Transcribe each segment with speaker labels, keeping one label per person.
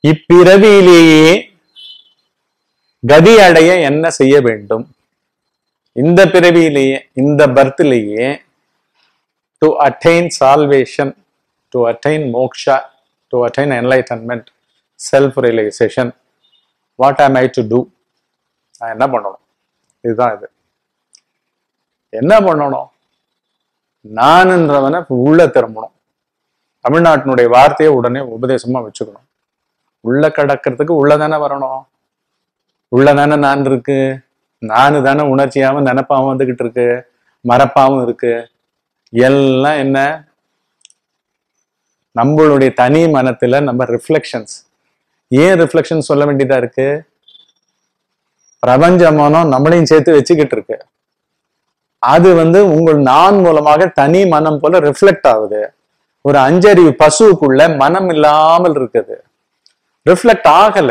Speaker 1: இப்பிறவியிலேயே கதி அடைய என்ன செய்ய வேண்டும் இந்த பிறவியிலேயே இந்த பர்த்திலேயே to attain salvation to attain moksha to attain enlightenment self realisation what am I to two நான் என்ன பண்ணணும் இதுதான் இது என்ன பண்ணணும் நான்ன்றவனை உள்ள திரும்பணும் தமிழ்நாட்டினுடைய வார்த்தையை உடனே உபதேசமா வச்சுக்கணும் உள்ள கடக்கிறதுக்கு உள்ளதானே வரணும் உள்ளதானே நான் இருக்கு நானு தானே உணர்ச்சியாவும் நினைப்பாவும் வந்துகிட்டு இருக்கு மறப்பாவும் இருக்கு எல்லாம் என்ன நம்மளுடைய தனி மனத்துல நம்ம ரிஃப்ளெக்ஷன்ஸ் ஏன் ரிஃப்ளெக்ஷன் சொல்ல வேண்டியதா இருக்கு பிரபஞ்ச மனம் நம்மளையும் சேர்த்து வச்சுக்கிட்டு இருக்கு அது வந்து உங்கள் நான் மூலமாக தனி மனம் போல ரிஃப்ளெக்ட் ஆகுது ஒரு அஞ்சறிவு பசுவுக்குள்ள மனம் இல்லாமல் இருக்குது ரிஃப்ளெக்ட் ஆகல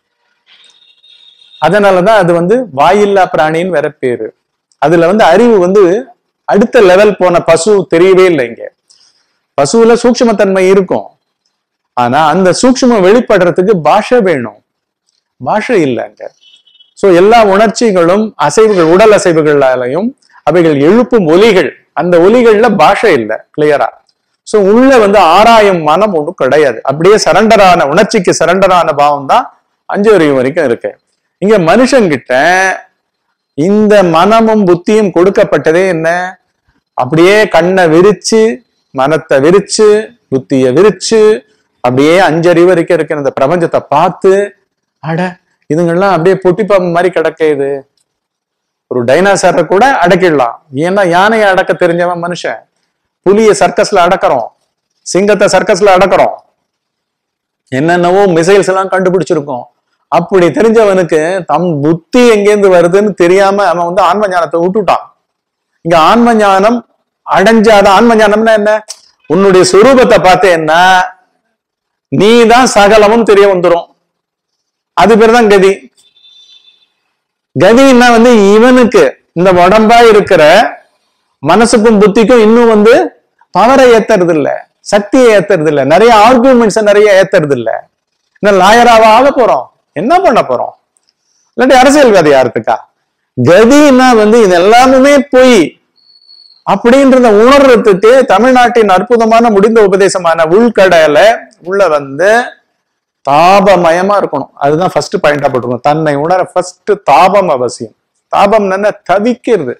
Speaker 1: அதனாலதான் அது வந்து வாயில்லா பிராணின்னு வேற பேரு அதுல வந்து அறிவு வந்து அடுத்த லெவல் போன பசு தெரியவே இல்லை இங்க பசுவுல சூக்ஷ்மத்தன்மை இருக்கும் ஆனா அந்த சூக்ஷ்மம் வெளிப்படுறதுக்கு பாஷை வேணும் பாஷை இல்லை அங்க சோ எல்லா உணர்ச்சிகளும் அசைவுகள் உடல் அசைவுகளாலையும் அவைகள் எழுப்பும் ஒலிகள் அந்த ஒலிகள்ல பாஷை இல்லை கிளியரா சோ உள்ள வந்து ஆராயும் மனம் ஒன்றும் கிடையாது அப்படியே சரண்டரான உணர்ச்சிக்கு சரண்டரான பாவம் தான் அஞ்சு வரையும் வரைக்கும் இருக்கு இங்க மனுஷங்கிட்ட இந்த மனமும் புத்தியும் கொடுக்கப்பட்டதே என்ன அப்படியே கண்ணை விரிச்சு மனத்தை விரிச்சு புத்திய விரிச்சு அப்படியே அஞ்சறிவு வரைக்கும் இருக்கிற இந்த பிரபஞ்சத்தை பார்த்து அட இதுங்கெல்லாம் அப்படியே பொட்டி பாம்பு மாதிரி கிடக்குது ஒரு டைனாசரை கூட அடக்கிடலாம் ஏன்னா யானையை அடக்க தெரிஞ்சவன் மனுஷன் புலிய சர்க்கஸ்ல அடக்கிறோம் சிங்கத்தை சர்க்கஸ்ல அடக்கிறோம் என்னென்னவோ மிசைல்ஸ் எல்லாம் கண்டுபிடிச்சிருக்கோம் அப்படி தெரிஞ்சவனுக்கு தம் புத்தி எங்கேருந்து வருதுன்னு தெரியாம அவன் வந்து ஆன்ம ஞானத்தை விட்டுட்டான் இங்க ஆன்ம ஞானம் அடைஞ்சாத ஆன்ம ஞானம்னா என்ன உன்னுடைய சுரூபத்தை பார்த்தேன்னா நீ தான் சகலமும் தெரிய வந்துரும் அது பேர் தான் கதி கதின்னா வந்து இவனுக்கு இந்த உடம்பா இருக்கிற மனசுக்கும் புத்திக்கும் இன்னும் வந்து பவரை ஏத்துறது இல்ல சக்தியை ஏத்துறது இல்ல நிறைய ஆர்குமெண்ட்ஸ் நிறைய ஏத்துறது இல்ல இன்னும் லாயராவா ஆக போறோம் என்ன பண்ண போறோம் இல்லாட்டி அரசியல்வாதி யாருக்குக்கா கதின்னா வந்து இது எல்லாமே போய் அப்படின்றத உணர்றதுக்கு தமிழ்நாட்டின் அற்புதமான முடிந்த உபதேசமான உள்கடல உள்ள வந்து தாபமயமா இருக்கணும் அதுதான் ஃபர்ஸ்ட் பாயிண்டா போட்டிருக்கணும் தன்னை உணர ஃபர்ஸ்ட் தாபம் அவசியம் தாபம் என்ன தவிக்கிறது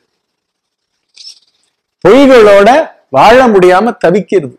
Speaker 1: பொய்களோட வாழ முடியாம தவிக்கிறது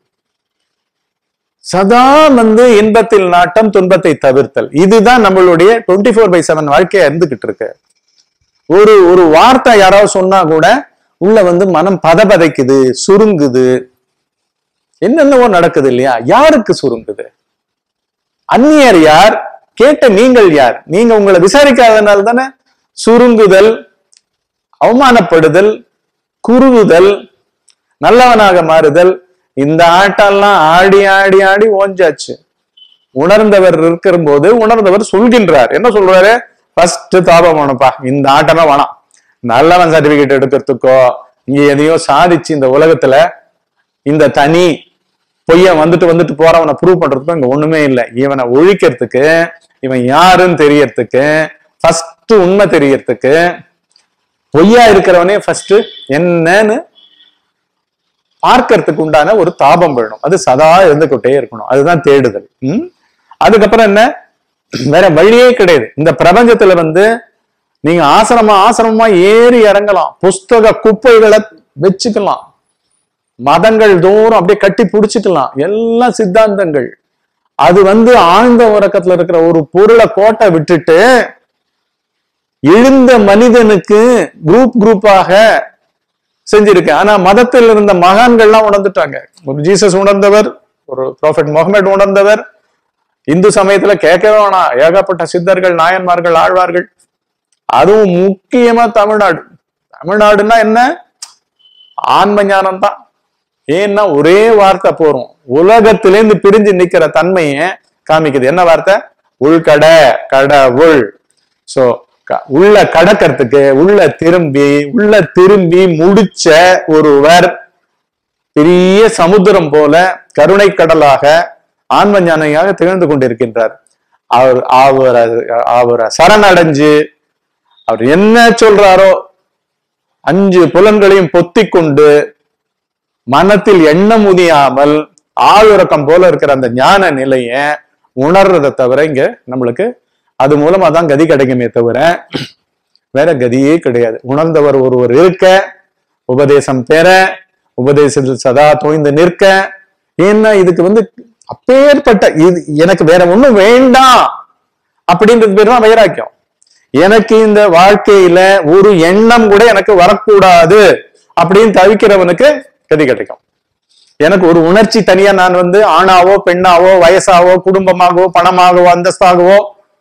Speaker 1: சதா வந்து இன்பத்தில் நாட்டம் துன்பத்தை தவிர்த்தல் இதுதான் நம்மளுடைய டுவெண்ட்டி ஃபோர் பை செவன் வாழ்க்கையா இருந்துகிட்டு இருக்கு ஒரு ஒரு வார்த்தை யாராவது சொன்னா கூட உள்ள வந்து மனம் பதபதைக்குது சுருங்குது என்னென்னவோ நடக்குது இல்லையா யாருக்கு சுருங்குது அந்நியர் யார் கேட்ட நீங்கள் யார் நீங்க உங்களை விசாரிக்காதனால தானே சுருங்குதல் அவமானப்படுதல் குறுகுதல் நல்லவனாக மாறுதல் இந்த ஆட்டெல்லாம் ஆடி ஆடி ஆடி ஓஞ்சாச்சு உணர்ந்தவர் இருக்கிற போது உணர்ந்தவர் சொல்கின்றார் என்ன சொல்றாரு ஃபர்ஸ்ட் தாபம் வேணும்ப்பா இந்த ஆட்டமே வேணாம் நல்லவன் சர்டிபிகேட் எடுக்கிறதுக்கோ இங்க எதையோ சாதிச்சு இந்த உலகத்துல இந்த தனி பொய்யன் வந்துட்டு வந்துட்டு போறவனை ப்ரூவ் பண்றதுக்கும் இங்க ஒண்ணுமே இல்லை இவனை ஒழிக்கிறதுக்கு இவன் யாருன்னு தெரியறதுக்கு ஃபர்ஸ்ட் உண்மை தெரியறதுக்கு பொய்யா இருக்கிறவனே ஃபர்ஸ்ட் என்னன்னு பார்க்கறதுக்கு உண்டான ஒரு தாபம் வேணும் அது சதா இருந்துகிட்டே இருக்கணும் அதுதான் தேடுதல் உம் அதுக்கப்புறம் என்ன வேற வழியே கிடையாது இந்த பிரபஞ்சத்துல வந்து நீங்க ஆசிரமா ஆசிரமமா ஏறி இறங்கலாம் புஸ்தக குப்பைகளை வச்சுக்கலாம் மதங்கள் தூரம் அப்படியே கட்டி புடிச்சுக்கலாம் எல்லாம் சித்தாந்தங்கள் அது வந்து ஆழ்ந்த உறக்கத்துல இருக்கிற ஒரு பொருளை கோட்டை விட்டுட்டு எழுந்த மனிதனுக்கு குரூப் குரூப்பாக செஞ்சிருக்கு ஆனா மதத்தில் இருந்த மகான்கள்லாம் உணர்ந்துட்டாங்க ஒரு ஜீசஸ் உணர்ந்தவர் ஒரு ப்ராஃபெட் முகமது உணர்ந்தவர் இந்து சமயத்துல கேட்கவே வேணாம் ஏகப்பட்ட சித்தர்கள் நாயன்மார்கள் ஆழ்வார்கள் அதுவும் முக்கியமா தமிழ்நாடு தமிழ்நாடுன்னா என்ன ஆன்ம ஞானம் தான் ஏன்னா ஒரே வார்த்தை போறோம் உலகத்திலேருந்து பிரிஞ்சு நிக்கிற தன்மையை காமிக்குது என்ன வார்த்தை உள்கட கடவுள் சோ உள்ள கடக்கிறதுக்கு உள்ள திரும்பி உள்ள திரும்பி முடிச்ச ஒருவர் பெரிய சமுத்திரம் போல கருணை கடலாக ஆன்ம ஞானியாக திகழ்ந்து கொண்டிருக்கின்றார் அவர் அவரை அவரை சரணடைஞ்சு அவர் என்ன சொல்றாரோ அஞ்சு புலன்களையும் பொத்திக் கொண்டு மனத்தில் எண்ணம் முதியாமல் ஆளுறக்கம் போல இருக்கிற அந்த ஞான நிலைய உணர்றதை தவிர இங்க நம்மளுக்கு அது மூலமா தான் கதி கிடைக்குமே தவிர வேற கதியே கிடையாது உணர்ந்தவர் ஒருவர் இருக்க உபதேசம் பெற உபதேசத்தில் சதா தோய்ந்து நிற்க ஏன்னா இதுக்கு வந்து அப்பேற்பட்ட இது எனக்கு வேற ஒண்ணும் வேண்டாம் அப்படின்றது பேர் தான் வைராக்கியம் எனக்கு இந்த வாழ்க்கையில ஒரு எண்ணம் கூட எனக்கு வரக்கூடாது அப்படின்னு தவிக்கிறவனுக்கு கதி கிடைக்கும் எனக்கு ஒரு உணர்ச்சி தனியா நான் வந்து ஆணாவோ பெண்ணாவோ வயசாவோ குடும்பமாகவோ பணமாகவோ அந்தஸ்தாகவோ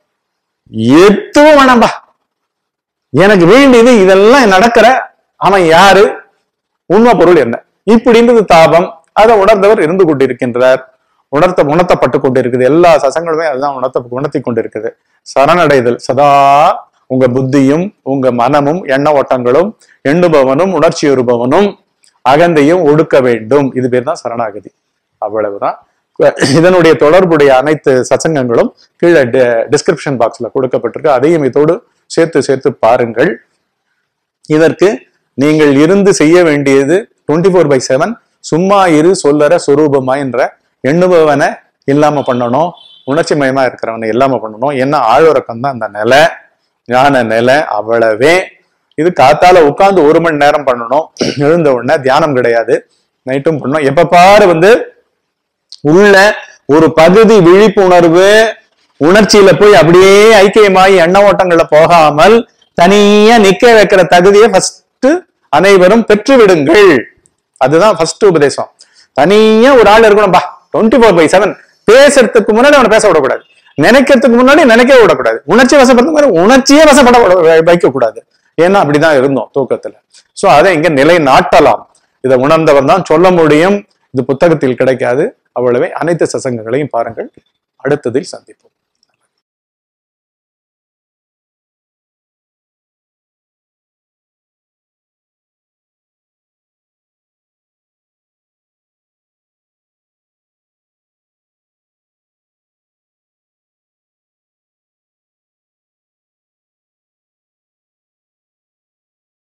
Speaker 1: எதுவும் வேணாம்பா எனக்கு வேண்டியது இதெல்லாம் நடக்கிற அவன் யாரு உண்மை பொருள் என்ன இப்படின்றது தாபம் அதை உணர்ந்தவர் இருந்து கொண்டிருக்கின்றார் உணர்த்த உணர்த்தப்பட்டு கொண்டிருக்குது எல்லா சசங்களுமே அதுதான் உணர்த்த உணர்த்தி கொண்டிருக்குது சரணடைதல் சதா உங்க புத்தியும் உங்க மனமும் எண்ண ஓட்டங்களும் எண்ணுபவனும் உணர்ச்சியுறுபவனும் அகந்தையும் ஒடுக்க வேண்டும் இது பேர் தான் சரணாகதி அவ்வளவுதான் இதனுடைய தொடர்புடைய அனைத்து சசங்கங்களும் கீழே டிஸ்கிரிப்ஷன் பாக்ஸ்ல கொடுக்கப்பட்டிருக்கு அதையும் இதோடு சேர்த்து சேர்த்து பாருங்கள் இதற்கு நீங்கள் இருந்து செய்ய வேண்டியது டுவெண்ட்டி ஃபோர் பை செவன் சும்மா இரு சொல்லற சொரூபமா என்ற எண்ணுபவனை இல்லாம பண்ணணும் உணர்ச்சி மயமா இருக்கிறவனை இல்லாம பண்ணணும் என்ன ஆழ்வரக்கம் தான் அந்த நிலை ஞான நிலை அவ்வளவே இது காத்தால உட்கார்ந்து ஒரு மணி நேரம் பண்ணணும் எழுந்த உடனே தியானம் கிடையாது நைட்டும் பண்ணணும் எப்ப பாரு வந்து உள்ள ஒரு பகுதி விழிப்புணர்வு உணர்ச்சியில போய் அப்படியே ஐக்கியமாகி எண்ண ஓட்டங்கள்ல போகாமல் தனியா நிக்க வைக்கிற தகுதியை ஃபர்ஸ்ட் அனைவரும் பெற்று விடுங்கள் அதுதான் ஃபர்ஸ்ட் உபதேசம் தனியா ஒரு ஆள் இருக்கணும்பா டுவெண்ட்டி ஃபோர் பை செவன் பேசுறதுக்கு முன்னாடி அவனை பேச விடக்கூடாது நினைக்கிறதுக்கு முன்னாடி நினைக்கவே விடக்கூடாது உணர்ச்சி வசப்படுறதுக்கு முன்னாடி உணர்ச்சியே வசப்பட விட- வைக்க கூடாது ஏன்னா அப்படிதான் இருந்தோம் தூக்கத்துல சோ அதை இங்க நிலை நாட்டலாம் இதை உணர்ந்தவர் தான் சொல்ல முடியும் இது புத்தகத்தில் கிடைக்காது அவ்வளவே அனைத்து சசங்கங்களையும் பாருங்கள் அடுத்ததில் சந்திப்போம்